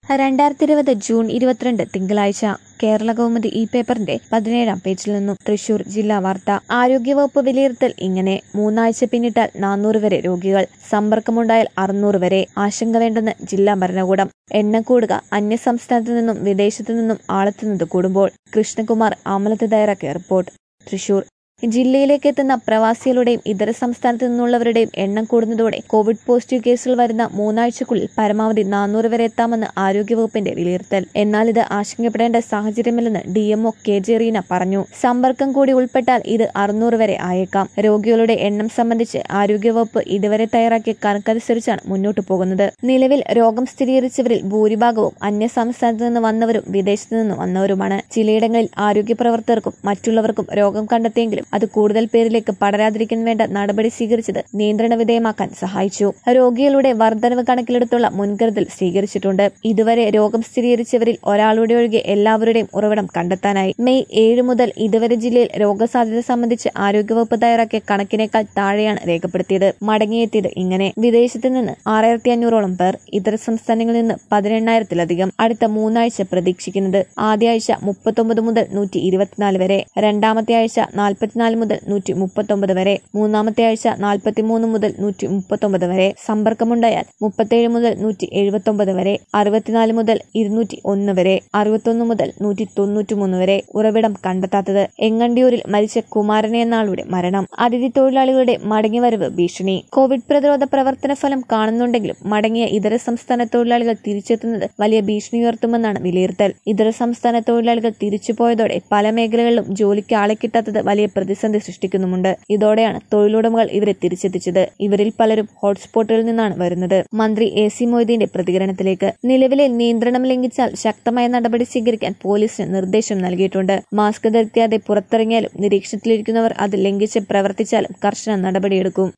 രണ്ടായിരത്തി ഇരുപത് ജൂൺ ഇരുപത്തിരണ്ട് തിങ്കളാഴ്ച കേരള കൗമുദി ഈ പേപ്പറിന്റെ പതിനേഴാം പേജിൽ നിന്നും തൃശൂർ ജില്ലാ വാർത്ത ആരോഗ്യവകുപ്പ് വിലയിരുത്തൽ ഇങ്ങനെ മൂന്നാഴ്ച പിന്നിട്ടാൽ നാനൂറ് വരെ രോഗികൾ സമ്പർക്കമുണ്ടായാൽ അറുന്നൂറ് വരെ ആശങ്ക വേണ്ടെന്ന് ജില്ലാ ഭരണകൂടം എണ്ണം കൂടുക അന്യസംസ്ഥാനത്തു നിന്നും വിദേശത്തു നിന്നും ആളെത്തുന്നത് കൂടുമ്പോൾ കൃഷ്ണകുമാർ അമലത്ത് തയ്യാറാക്കിയ റിപ്പോർട്ട് തൃശൂർ ജില്ലയിലേക്ക് എത്തുന്ന പ്രവാസികളുടെയും ഇതര സംസ്ഥാനത്തു നിന്നുള്ളവരുടെയും എണ്ണം കൂടുന്നതോടെ കോവിഡ് പോസിറ്റീവ് കേസുകൾ വരുന്ന മൂന്നാഴ്ചക്കുള്ളിൽ പരമാവധി നാനൂറ് വരെ എത്താമെന്ന് ആരോഗ്യവകുപ്പിന്റെ വിലയിരുത്തൽ എന്നാൽ ഇത് ആശങ്കപ്പെടേണ്ട സാഹചര്യമില്ലെന്ന് D MO K J Reena പറഞ്ഞു സമ്പർക്കം കൂടി ഉൾപ്പെട്ടാൽ ഇത് അറുന്നൂറ് വരെ ആയേക്കാം രോഗികളുടെ എണ്ണം സംബന്ധിച്ച് ആരോഗ്യവകുപ്പ് ഇതുവരെ തയ്യാറാക്കിയ കണക്കനുസരിച്ചാണ് മുന്നോട്ടു പോകുന്നത് നിലവിൽ രോഗം സ്ഥിരീകരിച്ചവരിൽ ഭൂരിഭാഗവും അന്യ സംസ്ഥാനത്ത് നിന്ന് വന്നവരും വിദേശത്തു നിന്ന് വന്നവരുമാണ് ചിലയിടങ്ങളിൽ ആരോഗ്യ പ്രവർത്തകർക്കും മറ്റുള്ളവർക്കും രോഗം കണ്ടെത്തിയെങ്കിലും അത് കൂടുതൽ പേരിലേക്ക് പടരാതിരിക്കാൻ വേണ്ട നടപടി സ്വീകരിച്ചത് നിയന്ത്രണ വിധേയമാക്കാൻ സഹായിച്ചു രോഗികളുടെ വർധനവ് കണക്കിലെടുത്തുള്ള മുൻകരുതൽ സ്വീകരിച്ചിട്ടുണ്ട് ഇതുവരെ രോഗം സ്ഥിരീകരിച്ചവരിൽ ഒരാളുടെ ഒഴികെ എല്ലാവരുടെയും ഉറവിടം കണ്ടെത്താനായി മെയ് ഏഴ് മുതൽ ഇതുവരെ ജില്ലയിൽ രോഗസാധ്യത സംബന്ധിച്ച് ആരോഗ്യവകുപ്പ് തയ്യാറാക്കിയ കണക്കിനേക്കാൾ താഴെയാണ് രേഖപ്പെടുത്തിയത് മടങ്ങിയെത്തിയത് ഇങ്ങനെ വിദേശത്ത് നിന്ന് ആറായിരത്തി അഞ്ഞൂറോളം പേർ ഇതര സംസ്ഥാനങ്ങളിൽ നിന്ന് പതിനെണ്ണായിരത്തിലധികം അടുത്ത മൂന്നാഴ്ച പ്രതീക്ഷിക്കുന്നത് ആദ്യ ആഴ്ച മുപ്പത്തൊമ്പത് മുതൽ നൂറ്റി ഇരുപത്തിനാല് വരെ രണ്ടാമത്തെ ആഴ്ച നാൽപ്പത്തി നാൽപ്പത്തിനാല് മുതൽ നൂറ്റി മുപ്പത്തൊമ്പത് വരെ മൂന്നാമത്തെ ആഴ്ച നാൽപ്പത്തിമൂന്ന് മുതൽ നൂറ്റി മുപ്പത്തൊമ്പത് വരെ സമ്പർക്കമുണ്ടായാൽ മുപ്പത്തേഴ് മുതൽ നൂറ്റി എഴുപത്തൊമ്പത് വരെ അറുപത്തിനാല് മുതൽ ഇരുന്നൂറ്റി ഒന്ന് വരെ അറുപത്തൊന്ന് മുതൽ നൂറ്റി തൊണ്ണൂറ്റിമൂന്ന് വരെ ഉറവിടം കണ്ടെത്താത്തത് എങ്ങണ്ടിയൂരിൽ മരിച്ച കുമാരനെ എന്ന ആളുടെ മരണം അതിഥി തൊഴിലാളികളുടെ മടങ്ങിവരവ് ഭീഷണി കോവിഡ് പ്രതിരോധ പ്രവർത്തന ഫലം കാണുന്നുണ്ടെങ്കിലും മടങ്ങിയ ഇതര സംസ്ഥാന തൊഴിലാളികൾ തിരിച്ചെത്തുന്നത് വലിയ ഭീഷണി ഉയർത്തുമെന്നാണ് വിലയിരുത്തൽ ഇതര സംസ്ഥാന തൊഴിലാളികൾ തിരിച്ചുപോയതോടെ പല മേഖലകളിലും ജോലിക്ക് ആളെ കിട്ടാത്തത് വലിയ പ്രതിസന്ധി സൃഷ്ടിക്കുന്നുമുണ്ട് ഇതോടെയാണ് തൊഴിലുടമകൾ ഇവരെ തിരിച്ചെത്തിച്ചത് ഇവരിൽ പലരും ഹോട്ട്സ്പോട്ടുകളിൽ നിന്നാണ് വരുന്നത് മന്ത്രി എ സി മൊയ്തീന്റെ പ്രതികരണത്തിലേക്ക് നിലവിലെ നിയന്ത്രണം ലംഘിച്ചാൽ ശക്തമായ നടപടി സ്വീകരിക്കാൻ പോലീസിന് നിർദ്ദേശം നൽകിയിട്ടുണ്ട് മാസ്ക് ധരിക്കാതെ പുറത്തിറങ്ങിയാലും നിരീക്ഷണത്തിലിരിക്കുന്നവർ അത് ലംഘിച്ച് പ്രവർത്തിച്ചാലും കർശന നടപടിയെടുക്കും